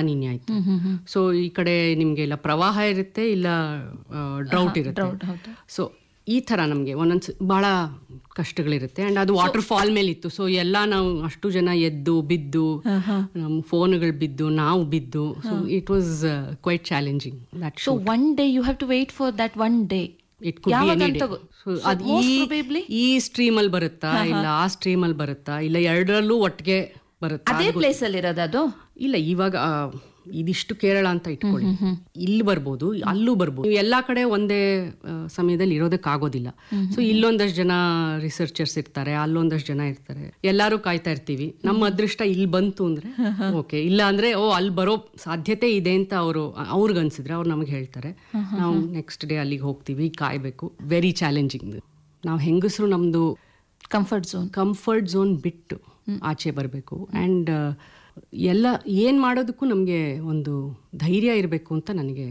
ಲಾನಿನ್ಯ ಆಯ್ತು ಸೊ ಈ ಕಡೆ ನಿಮ್ಗೆ ಇಲ್ಲ ಪ್ರವಾಹ ಇರುತ್ತೆ ಇಲ್ಲ ಡ್ರೌಟ್ ಇರುತ್ತೆ ಸೊ ಈ ತರ ನಮಗೆ ಒಂದೊಂದ್ಸ ಬಹಳ ಕಷ್ಟಗಳಿರುತ್ತೆ ಅಂಡ್ ಅದು ವಾಟರ್ ಫಾಲ್ ಮೇಲೆ ಇತ್ತು ಸೊ ಎಲ್ಲ ನಾವು ಅಷ್ಟು ಜನ ಎದ್ದು ಬಿದ್ದು ನಮ್ಮ ಫೋನ್ಗಳು ಬಿದ್ದು ನಾವು ಬಿದ್ದು so it was quite challenging that so one day you have to wait for that one day it could be any day ಅದು ಈ probably- ಈ ಸ್ಟ್ರೀಮ್ ಅಲ್ಲಿ ಬರುತ್ತಾ ಇಲ್ಲ ಆ ಸ್ಟ್ರೀಮ್ ಅಲ್ಲಿ ಬರುತ್ತಾ ಇಲ್ಲ ಎರಡರಲ್ಲೂ ಒಟ್ಟಿಗೆ ಬರುತ್ತಾ ಅದೇ ಪ್ಲೇಸ್ ಅಲ್ಲಿ ಇರೋದು ಅದು ಇಲ್ಲ ಇವಾಗ ಆ, ಇದಿಷ್ಟು ಕೇರಳ ಅಂತ ಇಟ್ಕೊಳ್ಳಿ ಇಲ್ಲಿ ಬರ್ಬೋದು ಅಲ್ಲೂ ಬರ್ಬೋದು ನೀವು ಎಲ್ಲಾ ಕಡೆ ಒಂದೇ ಆ, ಸಮಯದಲ್ಲಿ ಇರೋದಕ್ಕಾಗೋದಿಲ್ಲ ಸೊ ಇಲ್ಲೊಂದಷ್ಟು ಜನ ರಿಸರ್ಚರ್ಸ್ ಇರ್ತಾರೆ ಅಲ್ಲೊಂದಷ್ಟು ಜನ ಇರ್ತಾರೆ ಎಲ್ಲಾರು ಕಾಯ್ತಾ ಇರ್ತೀವಿ ನಮ್ಮ ಅದೃಷ್ಟ ಇಲ್ಲಿ ಬಂತು ಅಂದ್ರೆ ಓಕೆ ಇಲ್ಲ ಅಂದ್ರೆ ಓ ಅಲ್ಲಿ ಬರೋ ಸಾಧ್ಯತೆ ಇದೆ ಅಂತ ಅವರು ಅವ್ರಿಗೆ ಅನ್ಸಿದ್ರೆ ಅವ್ರು ನಮಗೆ ಹೇಳ್ತಾರೆ ನಾವು ನೆಕ್ಸ್ಟ್ ಡೇ ಅಲ್ಲಿಗೆ ಹೋಗ್ತೀವಿ ಕಾಯ್ಬೇಕು ವೆರಿ ಚಾಲೆಂಜಿಂಗ್ ನಾವು ಹೆಂಗಸರು ನಮ್ದು ಕಂಫರ್ಟ್ ಝೋನ್ ಕಂಫರ್ಟ್ ಝೋನ್ ಬಿಟ್ಟು ಆಚೆ ಬರಬೇಕು ಆ್ಯಂಡ್ ಎಲ್ಲ ಏನು ಮಾಡೋದಕ್ಕೂ ನಮಗೆ ಒಂದು ಧೈರ್ಯ ಇರಬೇಕು ಅಂತ ನನಗೆ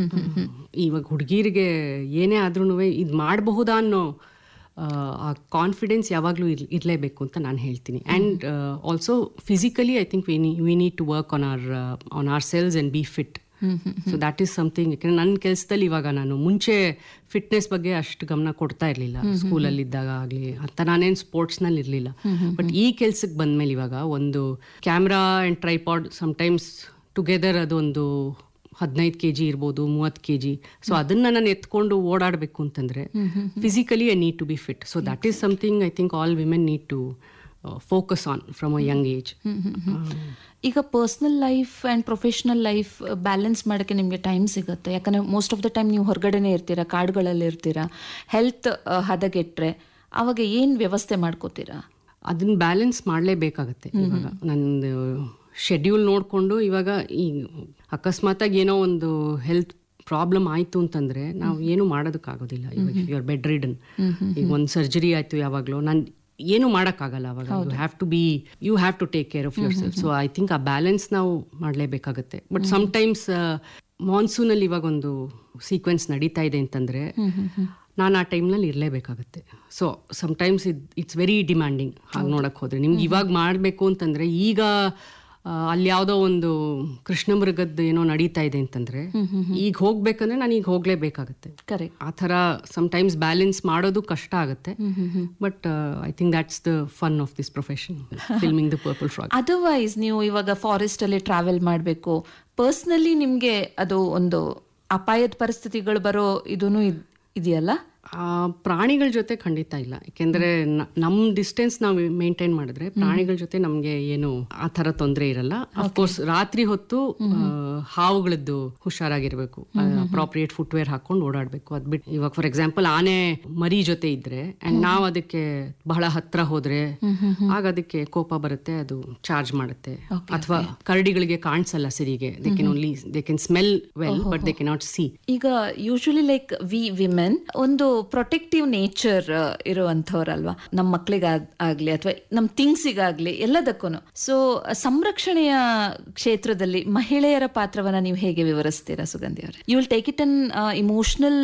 ಇವಾಗ ಹುಡುಗಿರಿಗೆ ಏನೇ ಆದ್ರೂ ಇದು ಮಾಡಬಹುದಾ ಅನ್ನೋ ಆ, ಆ ಕಾನ್ಫಿಡೆನ್ಸ್ ಯಾವಾಗಲೂ ಇರ್ ಇರಲೇಬೇಕು ಅಂತ ನಾನು ಹೇಳ್ತೀನಿ and also physically I think we we need to work on our on ourselves and be fit so that is something ಯಾಕಂದ್ರೆ ನನ್ನ ಕೆಲಸದಲ್ಲಿ ಇವಾಗ ನಾನು ಮುಂಚೆ ಫಿಟ್ನೆಸ್ ಬಗ್ಗೆ ಅಷ್ಟು ಗಮನ ಕೊಡ್ತಾ ಇರಲಿಲ್ಲ ಸ್ಕೂಲಲ್ಲಿ ಇದ್ದಾಗ ಆಗಲಿ ಅಂತ ನಾನೇನು ಸ್ಪೋರ್ಟ್ಸ್ನಲ್ಲಿ ಇರಲಿಲ್ಲ ಬಟ್ ಈ ಕೆಲ್ಸಕ್ಕೆ ಬಂದ್ಮೇಲೆ ಇವಾಗ ಒಂದು camera and tripod sometimes together ಅದೊಂದು ಹದಿನೈದು ಕೆ ಜಿ ಇರ್ಬೋದು ಮೂವತ್ತು ಕೆ ಜಿ ಸೊ ಅದನ್ನ ನಾನು ಎತ್ಕೊಂಡು ಓಡಾಡಬೇಕು ಅಂತಂದ್ರೆ physically I need to be fit so that is something I think all women need to focus on from a young age ಈಗ personal life and professional life balance ಮಾಡೋಕ್ಕೆ ನಿಮಗೆ time ಸಿಗುತ್ತೆ ಯಾಕಂದರೆ ಮೋಸ್ಟ್ ಆಫ್ ದ ಟೈಮ್ ನೀವು ಹೊರಗಡೆನೇ ಇರ್ತೀರಾ ಕಾಡುಗಳಲ್ಲಿ ಇರ್ತೀರಾ health ಹದಗೆಟ್ರೆ ಅವಾಗ ಏನು ವ್ಯವಸ್ಥೆ ಮಾಡ್ಕೋತೀರಾ ಅದನ್ನ ಬ್ಯಾಲೆನ್ಸ್ ಮಾಡಲೇಬೇಕಾಗತ್ತೆ ಇವಾಗ ನಂದು ಶೆಡ್ಯೂಲ್ ನೋಡಿಕೊಂಡು ಇವಾಗ ಈ ಅಕಸ್ಮಾತಾಗಿ ಏನೋ ಒಂದು ಹೆಲ್ತ್ ಪ್ರಾಬ್ಲಮ್ ಆಯಿತು ಅಂತಂದ್ರೆ ನಾವು ಏನು ಮಾಡೋದಕ್ಕಾಗೋದಿಲ್ಲ ಇವಾಗ ಯು ಆರ್ ಬೆಡ್ ರಿಡನ್ ಈಗ ಒಂದು ಸರ್ಜರಿ ಆಯಿತು ಯಾವಾಗಲೂ ನಾನು ಏನು ಮಾಡೋಕ್ಕಾಗಲ್ಲ ಅವಾಗ you have to be you have to take care of yourself so I think ಆ ಬ್ಯಾಲೆನ್ಸ್ ನಾವು ಮಾಡಲೇಬೇಕಾಗತ್ತೆ ಬಟ್ ಸಮ್ಟೈಮ್ಸ್ ಮಾನ್ಸೂನಲ್ಲಿ ಇವಾಗ ಒಂದು ಸೀಕ್ವೆನ್ಸ್ ನಡೀತಾ ಇದೆ ಅಂತಂದ್ರೆ ನಾನು ಆ ಟೈಮ್ನಲ್ಲಿ ಇರಲೇಬೇಕಾಗತ್ತೆ ಸೊ ಸಮ್ಟೈಮ್ಸ್ ಇದ್ ಇಟ್ಸ್ ವೆರಿ ಡಿಮ್ಯಾಂಡಿಂಗ್ ಹಾಗೆ ನೋಡಕ್ ಹೋದ್ರೆ ನಿಮ್ಗೆ ಇವಾಗ ಮಾಡಬೇಕು ಅಂತಂದ್ರೆ ಈಗ ಆ, ಅಲ್ಲಿ ಯಾವುದೋ ಒಂದು ಕೃಷ್ಣ ಮೃಗದ್ದು ಏನೋ ನಡೀತಾ ಇದೆ ಅಂತಂದ್ರೆ ಈಗ ಹೋಗ್ಬೇಕಂದ್ರೆ ನಾನು ಈಗ ಹೋಗ್ಲೇಬೇಕಾಗತ್ತೆ ಕರೆಕ್ಟ್ ಆ ಥರ ಸಮ್ಟೈಮ್ಸ್ ಬ್ಯಾಲೆನ್ಸ್ ಮಾಡೋದು ಕಷ್ಟ ಆಗುತ್ತೆ but I think that's the fun of this profession filming the purple frog otherwise ನೀವು ಇವಾಗ ಫಾರೆಸ್ಟ್ ಅಲ್ಲಿ ಟ್ರಾವೆಲ್ ಮಾಡಬೇಕು ಪರ್ಸ್ನಲಿ ನಿಮಗೆ ಅದು ಒಂದು ಅಪಾಯದ ಪರಿಸ್ಥಿತಿಗಳು ಬರೋ ಇದೂ ಇದೆಯಲ್ಲ ಆ, ಪ್ರಾಣಿಗಳ ಜೊತೆ ಖಂಡಿತ ಇಲ್ಲ ಯಾಕೆಂದ್ರೆ ನ- ನಮ್ ಡಿಸ್ಟೆನ್ಸ್ ನಾವು ಮೇಂಟೈನ್ ಮಾಡಿದ್ರೆ ಪ್ರಾಣಿಗಳ ಜೊತೆ ನಮ್ಗೆ ಏನು ಆ ತರ ತೊಂದರೆ ಇರಲ್ಲ ಅಫ್ಕೋರ್ಸ್ ರಾತ್ರಿ ಹೊತ್ತು ಆ, ಹಾವುಗಳದ್ದು ಹುಷಾರಾಗಿರ್ಬೇಕು ಅಪ್ರಾಪ್ರಿಯೇಟ್ ಫುಟ್ವೇರ್ ಹಾಕೊಂಡು ಓಡಾಡ್ಬೇಕು ಅದ್ ಬಿಟ್ಟು ಇವಾಗ ಫಾರ್ ಎಕ್ಸಾಂಪಲ್ ಆನೆ ಮರಿ ಜೊತೆ ಇದ್ರೆ ಅಂಡ್ ನಾವ್ ಅದಕ್ಕೆ ಬಹಳ ಹತ್ರ ಹೋದ್ರೆ ಆಗ ಅದಕ್ಕೆ ಕೋಪ ಬರುತ್ತೆ ಅದು ಚಾರ್ಜ್ ಮಾಡುತ್ತೆ ಅಥವಾ ಕರಡಿಗಳಿಗೆ ಕಾಣಿಸಲ್ಲ ಸರಿಗೆ they can only they can smell well but they cannot see ಈಗ ಯೂಶಲಿ ಲೈಕ್ ವಿ ವಿಮೆನ್ ಒಂದು ಪ್ರೊಟೆಕ್ಟಿವ್ ನೇಚರ್ ಇರುವಂಥವ್ರಲ್ವಾ ನಮ್ಮ ಮಕ್ಳಿಗೆ ಆಗ್ಲಿ ಅಥವಾ ನಮ್ಮ ಥಿಂಗ್ಸಿಗಾಗ್ಲಿ ಎಲ್ಲದಕ್ಕೂ ಸೊ ಸಂರಕ್ಷಣೆಯ ಕ್ಷೇತ್ರದಲ್ಲಿ ಮಹಿಳೆಯರ ಪಾತ್ರವನ್ನ ನೀವು ಹೇಗೆ ವಿವರಿಸ್ತೀರಾ ಸುಗಂಧಿ ಅವರೇ you will take it on emotional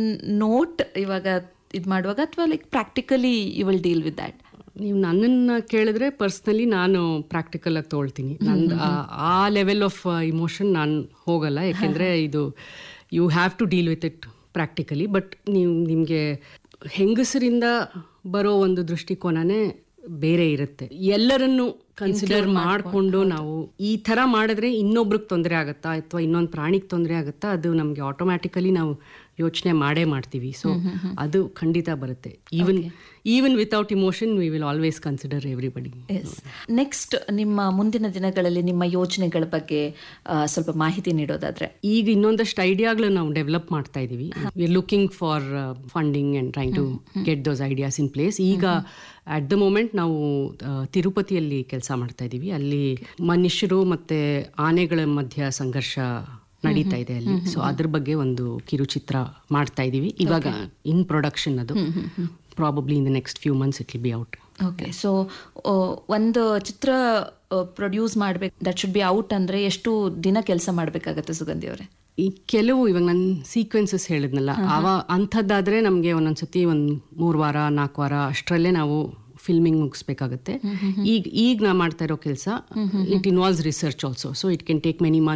note ಇವಾಗ ಇದು ಮಾಡುವಾಗ ಅಥವಾ like practically you will deal with that ನೀವು ನನ್ನನ್ನು ಕೇಳಿದ್ರೆ ಪರ್ಸ್ನಲಿ ನಾನು ಪ್ರಾಕ್ಟಿಕಲ್ ಆಗಿ ತೊಗೊಳ್ತೀನಿ ನಂದು ಆ ಲೆವೆಲ್ ಆಫ್ ಇಮೋಷನ್ ನಾನು ಹೋಗಲ್ಲ ಯಾಕೆಂದರೆ ಇದು you have to deal with it practically but ನೀವು ನಿಮಗೆ ಹೆಂಗಸರಿಂದ ಬರೋ ಒಂದು ದೃಷ್ಟಿಕೋನನೇ ಬೇರೆ ಇರುತ್ತೆ ಎಲ್ಲರನ್ನು ಕನ್ಸಿಡರ್ ಮಾಡಿಕೊಂಡು ನಾವು ಈ ಥರ ಮಾಡಿದ್ರೆ ಇನ್ನೊಬ್ರಿಗೆ ತೊಂದರೆ ಆಗುತ್ತಾ ಅಥವಾ ಇನ್ನೊಂದು ಪ್ರಾಣಿಗೆ ತೊಂದರೆ ಆಗುತ್ತಾ ಅದು ನಮಗೆ ಆಟೋಮ್ಯಾಟಿಕಲಿ ನಾವು ಯೋಚನೆ ಮಾಡೇ ಮಾಡ್ತೀವಿ ಸೊ ಅದು ಖಂಡಿತ ಬರುತ್ತೆ even even without emotion we will always consider everybody as next ನಿಮ್ಮ ಮುಂದಿನ ದಿನಗಳಲ್ಲಿ ನಿಮ್ಮ ಯೋಜನೆಗಳ ಬಗ್ಗೆ ಆ, ಸ್ವಲ್ಪ ಮಾಹಿತಿ ನೀಡೋದಾದ್ರೆ ಈಗ ಇನ್ನೊಂದಷ್ಟು ಐಡಿಯಾಗಳು ನಾವು ಡೆವಲಪ್ ಮಾಡ್ತಾ ಇದೀವಿ we looking for funding and trying to get those ideas in place ಈಗ ಅಟ್ ದ ಮೂಮೆಂಟ್ ನಾವು ಆ, ತಿರುಪತಿಯಲ್ಲಿ ಕೆಲಸ ಮಾಡ್ತಾ ಇದೀವಿ ಅಲ್ಲಿ ಮನುಷ್ಯರು ಮತ್ತೆ ಆನೆಗಳ ಮಧ್ಯ ಸಂಘರ್ಷ ನಡೀತಾ ಇದೆ ಅಲ್ಲಿ ಸೊ ಅದ್ರ ಬಗ್ಗೆ ಒಂದು ಕಿರುಚಿತ್ರ ಮಾಡ್ತಾ ಇದೀವಿ ಇವಾಗ ಇನ್ ಪ್ರೊಡಕ್ಷನ್ ಅದು probably in the next few months it will be out okay so ಒಂದು ಚಿತ್ರ ಪ್ರೊಡ್ಯೂಸ್ ಮಾಡ್ಬೇಕು ದಟ್ ಶುಡ್ ಬಿ ಔಟ್ ಅಂದ್ರೆ ಎಷ್ಟು ದಿನ ಕೆಲಸ ಮಾಡ್ಬೇಕಾಗತ್ತೆ ಸುಗಂಧಿ ಅವರೇ ಈ ಕೆಲವು ಇವಾಗ ನಾನು ಸೀಕ್ವೆನ್ಸಸ್ ಹೇಳಿದ್ನಲ್ಲ ಅವ ಅಂಥದ್ದಾದ್ರೆ ನಮಗೆ ಒಂದೊಂದ್ಸತಿ ಒಂದು ಮೂರು ವಾರ ನಾಲ್ಕು ವಾರ ಅಷ್ಟರಲ್ಲೇ ನಾವು ಫಿಲ್ಮಿಂಗ್ ಮುಗಿಸ್ಬೇಕಾಗತ್ತೆ ಈಗ ಈಗ ನಾ ಮಾಡ್ತಾ ಇರೋ ಕೆಲಸ it involves research also so it can take many month